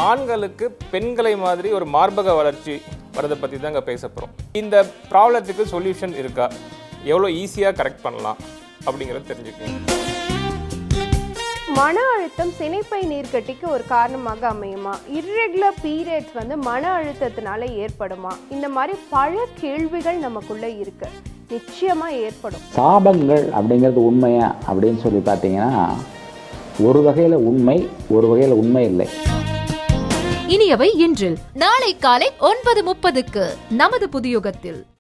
ஆண்களுக்கு பெண்களை மாதிரி ஒரு மார்பக வளர்ச்சி வரதை பற்றி தாங்க பேச போகிறோம் இந்த ப்ராப்ளத்துக்கு சொல்யூஷன் இருக்கா எவ்வளோ ஈஸியாக கரெக்ட் பண்ணலாம் அப்படிங்கிறத தெரிஞ்சுக்கணும் மன அழுத்தம் சினைப்பை நீர்க்கட்டிக்கு ஒரு காரணமாக அமையுமா இர்ரெகுலர் பீரியட்ஸ் வந்து மன அழுத்தத்தினால ஏற்படுமா இந்த மாதிரி பல கேள்விகள் நமக்குள்ள இருக்கு நிச்சயமா ஏற்படும் சாபங்கள் அப்படிங்கிறது உண்மையா அப்படின்னு சொல்லி பார்த்தீங்கன்னா ஒரு வகையில் உண்மை ஒரு வகையில் உண்மை இல்லை இனியவை இன்றில் நாளை காலை ஒன்பது முப்பதுக்கு நமது புதியுகத்தில்